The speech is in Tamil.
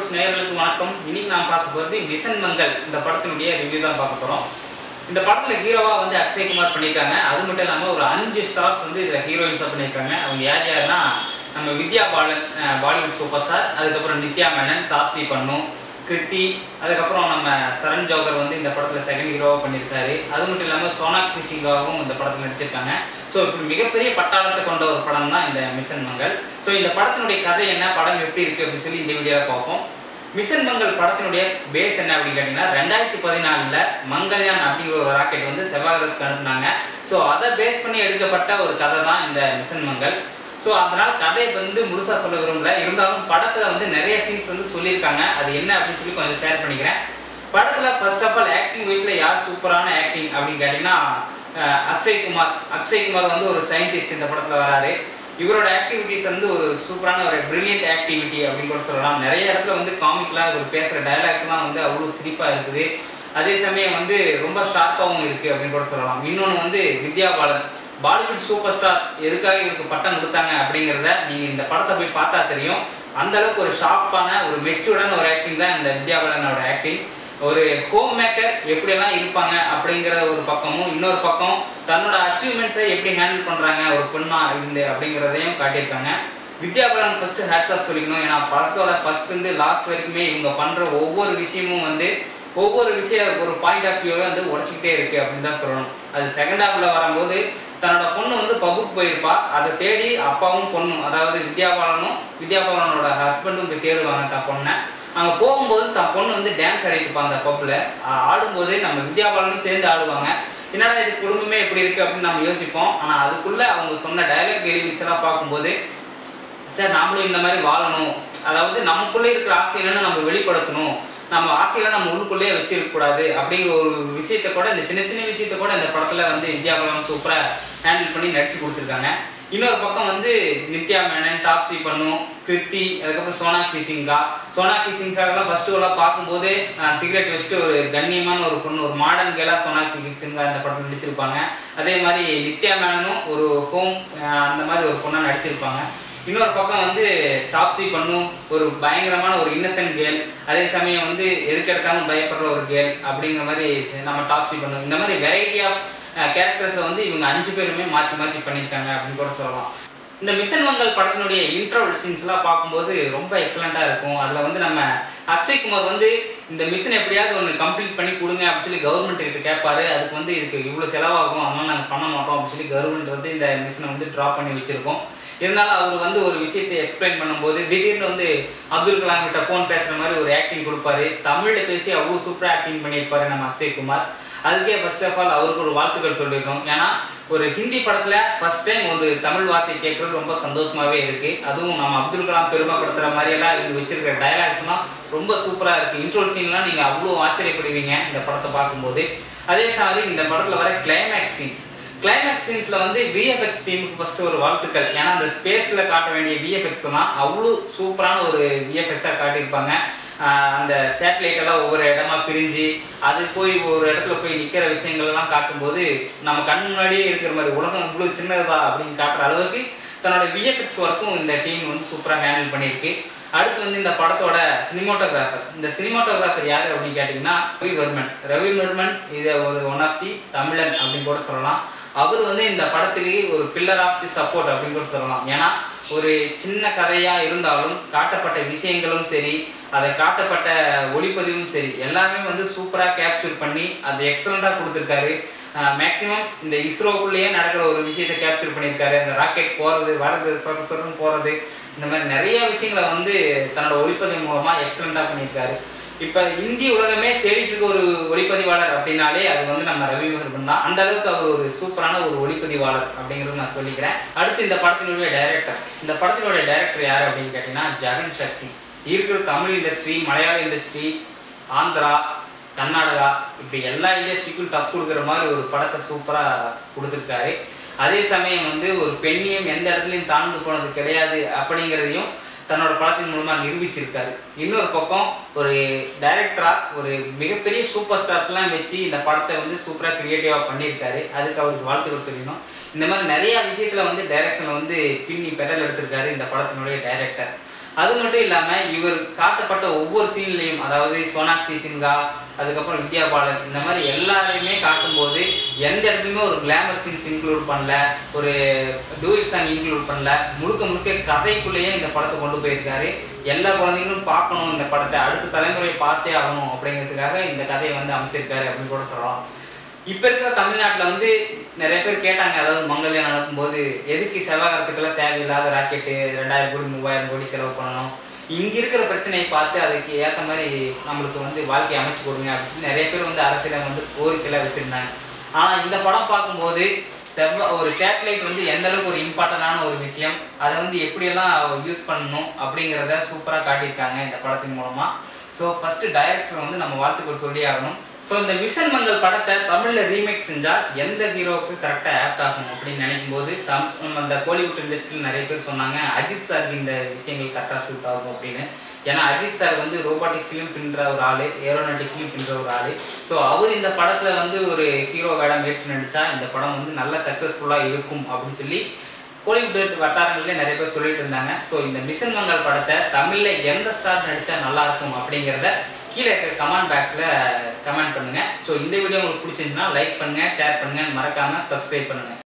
நியூஸ் நேயர்களுக்கு வணக்கம் இன்னைக்கு நான் பார்க்க போகிறது மிஷன் மங்கள் இந்த படத்தினுடைய ரிவ்யூ தான் பார்க்க போகிறோம் இந்த படத்தில் ஹீரோவா வந்து அக்ஷய்குமார் பண்ணியிருக்காங்க அது மட்டும் இல்லாமல் ஒரு அஞ்சு ஸ்டார்ஸ் வந்து இதில் ஹீரோயின்ஸாக பண்ணியிருக்காங்க அவங்க யார் யாருன்னா நம்ம வித்யா பாலன் அஹ், பாலிவுட் சூப்பர் ஸ்டார் அதுக்கப்புறம் நித்யா மேனன் தாப்சி பண்ணு கிருத்தி அதுக்கப்புறம் நம்ம சரண் ஜோகர் வந்து இந்த படத்தில் செகண்ட் ஹீரோவாக பண்ணியிருக்காரு அது மட்டும் இல்லாமல் சோனாக்ஷி சிங்காவும் இந்த படத்தில் நடிச்சிருக்காங்க ஸோ இப்படி மிகப்பெரிய பட்டாளத்தை கொண்ட ஒரு படம் தான் இந்த மிஷன் மங்கள் ஸோ இந்த படத்தினுடைய கதை என்ன படம் எப்படி இருக்குது அப்படின்னு சொல்லி இந்த வீடியோவில் பார்ப்போம் மிஷன் மங்கள் படத்தினுடைய பேஸ் என்ன அப்படின்னு கேட்டிங்கன்னா ரெண்டாயிரத்தி பதினாலில் மங்கள்யான் அப்படிங்கிற ஒரு ராக்கெட் வந்து செவ்வாய்க்கு அனுப்புனாங்க ஸோ அதை பேஸ் பண்ணி எடுக்கப்பட்ட ஒரு கதை தான் இந்த மிஷன் மங்கள் ஸோ அதனால் கதையை வந்து முழுசாக சொல்ல விரும்பல இருந்தாலும் படத்தில் வந்து நிறைய சீன்ஸ் வந்து சொல்லியிருக்காங்க அது என்ன அப்படின்னு சொல்லி கொஞ்சம் ஷேர் பண்ணிக்கிறேன் படத்தில் ஃபர்ஸ்ட் ஆஃப் ஆல் ஆக்டிங் வைஸில் யார் சூப்பரான ஆக்டிங் அப்படின்னு கேட்டிங்கன்னா அஹ், அக்ஷய்குமார் அக்ஷய்குமார் வந்து ஒரு சயின்டிஸ்ட் இந்த படத்தில் வராரு இவரோட ஆக்டிவிட்டிஸ் வந்து ஒரு சூப்பரான ஒரு பிரில்லியன்ட் ஆக்டிவிட்டி அப்படின்னு கூட சொல்லலாம் நிறைய இடத்துல வந்து காமிக்கலாக இவர் பேசுகிற டைலாக்ஸ்லாம் வந்து அவ்வளோ சிரிப்பாக இருக்குது அதே சமயம் வந்து ரொம்ப ஷார்ப்பாகவும் இருக்குது அப்படின்னு கூட சொல்லலாம் இன்னொன்று வந்து Vidya Balan Bollywood super star எதுக்காக இவருக்கு பட்டம் கொடுத்தாங்க அப்படிங்கிறத நீங்கள் இந்த படத்தை போய் பார்த்தா தெரியும் அந்த அளவுக்கு ஒரு ஷார்ப்பான ஒரு மெச்சூர்டான ஒரு ஆக்டிங் தான் இந்த வித்யா பாலனோட ஆக்டிங் ஒரு ஹோம் மேக்கர் எப்படியெல்லாம் இருப்பாங்க அப்படிங்கிற ஒரு பக்கமும் இன்னொரு பக்கம் தன்னோட அச்சீவ்மெண்ட்ஸை எப்படி ஹேண்டில் பண்ணுறாங்க ஒரு பெண்ணா இருந்து அப்படிங்கிறதையும் காட்டியிருக்காங்க Vidya Balan first hats off சொல்லிக்கணும் ஏன்னா படத்தோட ஃபர்ஸ்ட் இருந்து லாஸ்ட் வரைக்குமே இவங்க பண்ணுற ஒவ்வொரு விஷயமும் வந்து ஒவ்வொரு விஷயம் ஒரு பாயிண்ட் ஆஃப் வியூவை வந்து உடச்சிக்கிட்டே இருக்கு அப்படின்னு தான் சொல்லணும் அது செகண்ட் ஹாஃப்ல வரும்போது தன்னோட பொண்ணு வந்து பபுக்கு போயிருப்பா அதை தேடி அப்பாவும் பொண்ணும் அதாவது வித்யாபாலனும் வித்யாபாலனோட ஹஸ்பண்டும் போய் தேடுவாங்க தன் பொண்ணை அங்கே போகும்போது தன் பொண்ணு வந்து டான்ஸ் ஆடிட்டு அந்த பப்பில் ஆடும்போது நம்ம வித்யாபாலனும் சேர்ந்து ஆடுவாங்க என்னடா இது குடும்பமே எப்படி இருக்கு அப்படின்னு நம்ம யோசிப்போம் ஆனால் அதுக்குள்ள அவங்க சொன்ன டைலாக் டெலிவரிஸ் எல்லாம் பார்க்கும்போது சார் நாமளும் இந்த மாதிரி வாழணும் அதாவது நமக்குள்ளே இருக்கிற ஆசைகளை நம்ம வெளிப்படுத்தணும் நம்ம ஆசைகளை நம்ம உள்ளுக்குள்ளேயே வச்சிருக்க கூடாது அப்படிங்கிற ஒரு விஷயத்த கூட இந்த சின்ன சின்ன விஷயத்த கூட இந்த படத்துல வந்து வித்யாபலம் சூப்பரா ஹேண்டில் பண்ணி நடிச்சு கொடுத்துருக்காங்க இன்னொரு பக்கம் வந்து நித்யா மேனன் டாப்ஸி பண்ணும் கிருத்தி அதுக்கப்புறம் சோனாக்ஷி சிங்கா சோனாக்ஷி சிங்காக்கெல்லாம் ஃபர்ஸ்ட் எல்லாம் பார்க்கும்போது சிகரெட் வச்சுட்டு ஒரு கண்ணியமான ஒரு பொண்ணு ஒரு மாடர்ன் கேலாக சோனாக்ஷி சிங்கா இந்த படத்தில் நடிச்சிருப்பாங்க அதே மாதிரி நித்யா மேனனும் ஒரு ஹோம் அந்த மாதிரி ஒரு பொண்ணாக நடிச்சிருப்பாங்க இன்னொரு பக்கம் வந்து டாப்ஸி பண்ணும் ஒரு பயங்கரமான ஒரு இன்னசென்ட் கேர்ள் அதே சமயம் வந்து எதுக்கு எடுத்தாலும் பயப்படுற ஒரு கேர்ள் அப்படிங்கிற மாதிரி நம்ம டாப்ஸி பண்ணும் இந்த மாதிரி வெரைட்டி ஆஃப் கேரக்டர்ஸை வந்து இவங்க அஞ்சு பேருமே மாற்றி மாற்றி பண்ணியிருக்காங்க அப்படின்னு கூட சொல்லலாம் இந்த மிஷன் மங்கள் படத்தினுடைய இன்டர்வல் சீன்ஸ்லாம் பார்க்கும்போது ரொம்ப எக்ஸலண்ட்டாக இருக்கும் அதில் வந்து நம்ம அக்ஷய்குமார் வந்து இந்த மிஷன் எப்படியாவது ஒன்று கம்ப்ளீட் பண்ணி கொடுங்க அப்படின்னு சொல்லி கவர்மெண்ட் கிட்ட கேட்பாரு அதுக்கு வந்து இதுக்கு இவ்வளோ செலவாகும் அதனால நாங்கள் பண்ண மாட்டோம் அப்படின்னு சொல்லி கவர்மெண்ட் வந்து இந்த மிஷனை வந்து ட்ராப் பண்ணி வச்சுருக்கோம் இருந்தாலும் அவர் வந்து ஒரு விஷயத்தை எக்ஸ்பிளைன் பண்ணும்போது திடீர்னு வந்து அப்துல் கலாம் கிட்ட ஃபோன் பேசுகிற மாதிரி ஒரு ஆக்டிங் கொடுப்பாரு தமிழில் பேசி அவ்வளோ சூப்பராக ஆக்டிங் பண்ணியிருப்பாரு நம்ம அக்ஷய்குமார் அதுக்கே ஃபர்ஸ்ட் ஆஃப் ஆல் அவருக்கு ஒரு வாழ்த்துக்கள் சொல்லியிருக்கோம் ஏன்னா ஒரு ஹிந்தி படத்தில் ஃபர்ஸ்ட் டைம் ஒரு தமிழ் வார்த்தை கேட்குறது ரொம்ப சந்தோஷமாகவே இருக்குது அதுவும் நம்ம அப்துல் கலாம் பெருமைப்படுத்துகிற மாதிரியெல்லாம் இவங்க வச்சிருக்கிற டயலாக்ஸ்லாம் ரொம்ப சூப்பராக இருக்குது இன்ட்ரோல் சீன்லாம் நீங்கள் அவ்வளோ ஆச்சரியப்படுவீங்க இந்த படத்தை பார்க்கும்போது அதே மாதிரி இந்த படத்தில் வர கிளைமேக்ஸ் சீன்ஸ் கிளைமேக்ஸ் சீன்ஸில் வந்து விஎஃப்எக்ஸ் டீமுக்கு ஃபஸ்ட்டு ஒரு வாழ்த்துக்கள் ஏன்னா அந்த ஸ்பேஸில் காட்ட வேண்டிய விஎஃப்எக்ஸ்லாம் அவ்வளோ சூப்பரான ஒரு விஎஃப்எக்ஸாக காட்டியிருப்பாங்க ஆஹ் அந்த சேட்டலைட் எல்லாம் ஒவ்வொரு இடமா பிரிஞ்சு அது போய் ஒரு இடத்துல போய் நிற்கிற விஷயங்கள்லாம் காட்டும்போது நம்ம கண் முன்னாடியே இருக்கிற மாதிரி உலகம் இவ்வளோ சின்னதா அப்படின்னு காட்டுற அளவுக்கு தன்னோட விஎஃப்எக்ஸ் ஒர்க்கும் இந்த டீம் வந்து சூப்பராக ஹேண்டில் பண்ணியிருக்கு அடுத்து வந்து இந்த படத்தோட சினிமாட்டோகிராஃபர் இந்த சினிமாட்டோகிராஃபர் யார் அப்படின்னு கேட்டிங்கன்னா ரவிவர்மன் ரவிவர்மன் இதை ஒரு ஒன் ஆஃப் தி தமிழன் அப்படின்னு கூட சொல்லலாம் அவர் வந்து இந்த படத்துக்கு ஒரு பில்லர் ஆஃப் தி சப்போர்ட் அப்படின்னு கூட சொல்லலாம் ஏன்னா ஒரு சின்ன கதையா இருந்தாலும் காட்டப்பட்ட விஷயங்களும் சரி அதை காட்டப்பட்ட ஒளிப்பதிவும் சரி எல்லாமே வந்து சூப்பராக கேப்சர் பண்ணி அது எக்ஸலண்ட்டாக கொடுத்துருக்காரு மேக்ஸிமம் இந்த இஸ்ரோக்குள்ளேயே நடக்கிற ஒரு விஷயத்தை கேப்சர் பண்ணியிருக்காரு அந்த ராக்கெட் போகிறது வரது சொர சொரன்னு போகிறது இந்த மாதிரி நிறைய விஷயங்களை வந்து தன்னோட ஒளிப்பதிவு மூலமாக எக்ஸலண்ட்டாக பண்ணியிருக்காரு இப்போ இந்திய உலகமே தேடிட்டு இருக்க ஒரு ஒளிப்பதிவாளர் அப்படின்னாலே அது வந்து நம்ம ரவிவர்மன் தான் அந்த அளவுக்கு அவர் ஒரு சூப்பரான ஒரு ஒளிப்பதிவாளர் அப்படிங்கிறது நான் சொல்லிக்கிறேன் அடுத்து இந்த படத்தினுடைய டைரக்டர் இந்த படத்தினுடைய டைரக்டர் யார் அப்படின்னு கேட்டிங்கன்னா ஜெகன் சக்தி இருக்கிற தமிழ் இண்டஸ்ட்ரி மலையாள இண்டஸ்ட்ரி ஆந்திரா கர்நாடகா இப்படி எல்லா இண்டஸ்ட்ரிக்கும் டஃப் கொடுக்குற மாதிரி ஒரு படத்தை சூப்பராக கொடுத்துருக்காரு அதே சமயம் வந்து ஒரு பெண்ணியம் எந்த இடத்துலையும் தாழ்ந்து போனது கிடையாது அப்படிங்கிறதையும் தன்னோட படத்தின் மூலமா நிரூபிச்சிருக்காரு இன்னொரு பக்கம் ஒரு டைரக்டரா ஒரு மிகப்பெரிய சூப்பர் ஸ்டார்ஸ்லாம் வச்சு இந்த படத்தை வந்து சூப்பராக கிரியேட்டிவாக பண்ணியிருக்காரு அதுக்கு அவருக்கு வாழ்த்துக்கள் சொல்லணும் இந்த மாதிரி நிறைய விஷயத்துல வந்து டைரக்ஷனை வந்து பின்னி பெடல் எடுத்திருக்காரு இந்த படத்தினுடைய டைரக்டர் அது மட்டும் இல்லாமல் இவர் காட்டப்பட்ட ஒவ்வொரு சீன்லையும் அதாவது சோனாக்ஷி சின்ஹா அதுக்கப்புறம் வித்யா பாலன் இந்த மாதிரி எல்லாரையுமே காட்டும்போது எந்த இடத்துலையுமே ஒரு கிளாமர் சீன்ஸ் இன்க்ளூட் பண்ணல ஒரு டூயிட் சாங் இன்க்ளூட் பண்ணல முழுக்க முழுக்க கதைக்குள்ளேயே இந்த படத்தை கொண்டு போயிருக்காரு எல்லா குழந்தைங்களும் பார்க்கணும் இந்த படத்தை அடுத்த தலைமுறை பார்த்தே ஆகணும் அப்படிங்கிறதுக்காக இந்த கதையை வந்து அமைச்சிருக்காரு அப்படின்னு கூட சொல்லலாம் இப்போ இருக்கிற தமிழ்நாட்டில் வந்து நிறைய பேர் கேட்டாங்க அதாவது மங்கல்யான் நடக்கும்போது எதுக்கு செவ்வாய்க்கிறதுக்கெல்லாம் தேவையில்லாத ராக்கெட்டு ரெண்டாயிரம் கோடி மூவாயிரம் கோடி செலவு பண்ணணும் இங்கே இருக்கிற பிரச்சனையை பார்த்து அதுக்கு ஏற்ற மாதிரி நம்மளுக்கு வந்து வாழ்க்கையை அமைச்சு கொடுங்க அப்படின்னு சொல்லி நிறைய பேர் வந்து அரசியலை வந்து கோரிக்கையில் வச்சுருந்தாங்க ஆனால் இந்த படம் பார்க்கும்போது செவ்வா ஒரு சேட்டலைட் வந்து எந்த அளவுக்கு ஒரு இம்பார்ட்டண்டான ஒரு விஷயம் அதை வந்து எப்படியெல்லாம் யூஸ் பண்ணணும் அப்படிங்கிறத சூப்பராக காட்டியிருக்காங்க இந்த படத்தின் மூலமாக ஸோ ஃபஸ்ட்டு டைரக்டர் வந்து நம்ம வாழ்த்துக்கள் சொல்லி ஆகணும் ஸோ இந்த மிஷன் மங்கள் படத்தை தமிழில் ரீமேக் செஞ்சால் எந்த ஹீரோவுக்கு கரெக்டாக ஆப்ட் ஆகும் அப்படின்னு நினைக்கும் போது தம் நம்ம அந்த கோலிவுட் இண்டஸ்ட்ரியில் நிறைய பேர் சொன்னாங்க அஜித் சாருக்கு இந்த விஷயங்கள் கரெக்டாக ஷூட் ஆகும் அப்படின்னு ஏன்னா அஜித் சார் வந்து ரோபாட்டிக்ஸ்லையும் பின்னுற ஒரு ஆள் ஏரோநாட்டிக்ஸ்லையும் பின்னுற ஒரு ஆள் ஸோ அவர் இந்த படத்தில் வந்து ஒரு ஹீரோ வேடம் ஏற்று நடித்தா இந்த படம் வந்து நல்ல சக்ஸஸ்ஃபுல்லாக இருக்கும் அப்படின்னு சொல்லி கோலிவுட் வட்டாரங்கள்ல நிறைய பேர் சொல்லிட்டு இருந்தாங்க ஸோ இந்த மிஷன் மங்கள் படத்தை தமிழில் எந்த ஸ்டார் நடித்தா நல்லா இருக்கும் அப்படிங்கிறத கீழே இருக்கிற கமெண்ட் பாக்ஸில் கமெண்ட் பண்ணுங்கள் ஸோ இந்த வீடியோ உங்களுக்கு பிடிச்சிருந்துன்னா லைக் பண்ணுங்கள் ஷேர் பண்ணுங்கள் மறக்காமல் சப்ஸ்கிரைப் பண்ணுங்கள்